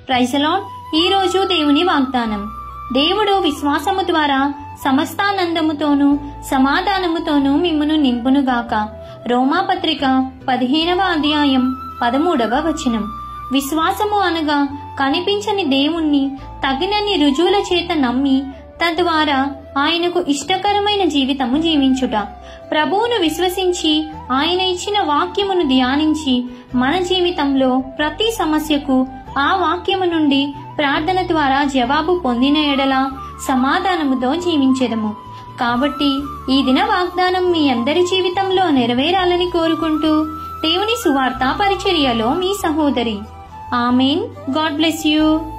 ప్రైజలాన్ ఈ రోజు దేవుని వాగ్దానం దేవుడు విశ్వాసము ద్వారా సమస్తానందముతోనూ సమాధానముతోనూ మిమ్మును నింపునుగాక రోమాపత్రిక పదిహేనవ అధ్యాయం పదమూడవ వచనం విశ్వాసము అనగా కనిపించని దేవుణ్ణి తగినన్ని రుజువుల చేత నమ్మి తద్వారా ఆయనకు ఇష్టకరమైన జీవితము జీవించుట ప్రభువును విశ్వసించి ఆయన ఇచ్చిన వాక్యమును ధ్యానించి మన జీవితంలో ప్రతి సమస్యకు ఆ వాక్యము నుండి ప్రార్థన ద్వారా జవాబు పొందిన ఎడల సమాధానముతో జీవించెదము కాబట్టి ఈ దిన వాగ్దానం మీ అందరి జీవితంలో నెరవేరాలని కోరుకుంటూ దేవుని సువార్త పరిచర్యలో మీ సహోదరి ఆమెన్ గాడ్ బ్లెస్ యూ